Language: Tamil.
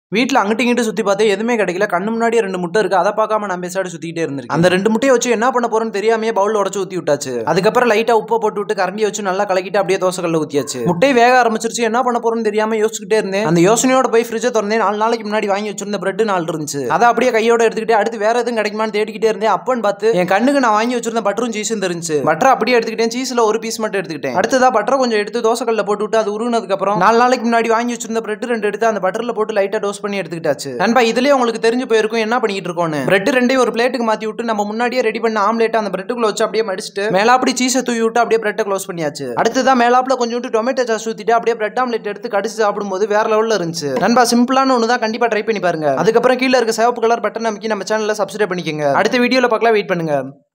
வீட்டில் அங்கிட்டு இங்கிட்டு சுற்றி பார்த்தே எதுவுமே கிடைக்கல கண்ணு முன்னாடியே ரெண்டு முட்டை இருக்கு அதை பார்க்காம நான் பேசாடு சுற்றிக்கிட்டே இருந்திருக்கேன் அந்த ரெண்டு முட்டையை வச்சு என்ன பண்ண போறோம்னு தெரியாமையே பவுல் உடச்சு ஊற்றி விட்டாச்சு அதுக்கப்புறம் லைட்டாக உப்பை போட்டு விட்டு கரண்டி வச்சு நல்லா கலக்கிட்டு அப்படியே தோசைக்கல்ல ஊற்றியாச்சு முட்டை வேக ஆரம்பிச்சிருச்சு என்ன பண்ண போறோம்னு தெரியாம யோசிச்சுக்கிட்டே இருந்தேன் அந்த யோசனையோட போய் ஃப்ரிட்ஜை திறந்தேன் நாலு நாளைக்கு முன்னாடி வாங்கி வச்சிருந்த பிரெட் நாலு இருந்துச்சு அதை அப்படியே கையோட எடுத்துக்கிட்டு அடுத்து வேற எதுவும் கிடைக்குமான்னு தேடிக்கிட்டே இருந்தேன் அப்பன்னு பார்த்து என் கண்ணுக்கு நான் வாங்கி வச்சிருந்த பட்டரும் சீஸும் தெரிஞ்சு பட்டரை அப்படியே எடுத்துக்கிட்டேன் சீஸ்ல ஒரு பீஸ் மட்டும் எடுத்துக்கிட்டேன் அடுத்ததா பட்டரை கொஞ்சம் எடுத்து தோசைக்கல்ல போட்டு விட்டு அது உருகுனதுக்கு அப்புறம் நாலு நாளைக்கு முன்னாடி வாங்கி வச்சிருந்த பிரெட் ரெண்டு எடுத்து அந்த பட்டர்ல போட்டு லைட்டா டோஸ் பண்ணி எடுத்துக்கிட்டாச்சு நண்பா இதுலயே உங்களுக்கு தெரிஞ்சு போயிருக்கும் என்ன பண்ணிட்டு இருக்கோம்னு பிரெட் ரெண்டையும் ஒரு பிளேட்டுக்கு மாத்தி விட்டு நம்ம முன்னாடியே ரெடி பண்ண ஆம்லேட் அந்த பிரெட்டுக்குள்ள வச்சு அப்படியே மடிச்சுட்டு மேலாப்படி சீஸை தூவி விட்டு அப்படியே பிரெட்டை க்ளோஸ் பண்ணியாச்சு அடுத்ததான் மேலாப்புல கொஞ்சோண்டு டொமேட்டோ சாஸ் ஊத்திட்டு அப்படியே பிரெட் ஆம்லேட் எடுத்து கடிச்சு சாப்பிடும்போது வேற லெவல்ல இருந்துச்சு நண்பா சிம்பிளான ஒன்று தான் கண்டிப்பா ட்ரை பண்ணி பாருங்க அதுக்கப்புறம் கீழே இருக்க சிவப்பு கலர் பட்டன் நமக்கு நம்ம சேனல்ல சப்ஸ்கிரைப் பண்ணிக்கோங்க அடுத்த வீடியோல பார்க்கலாம் வெயிட் பண்ணுங்க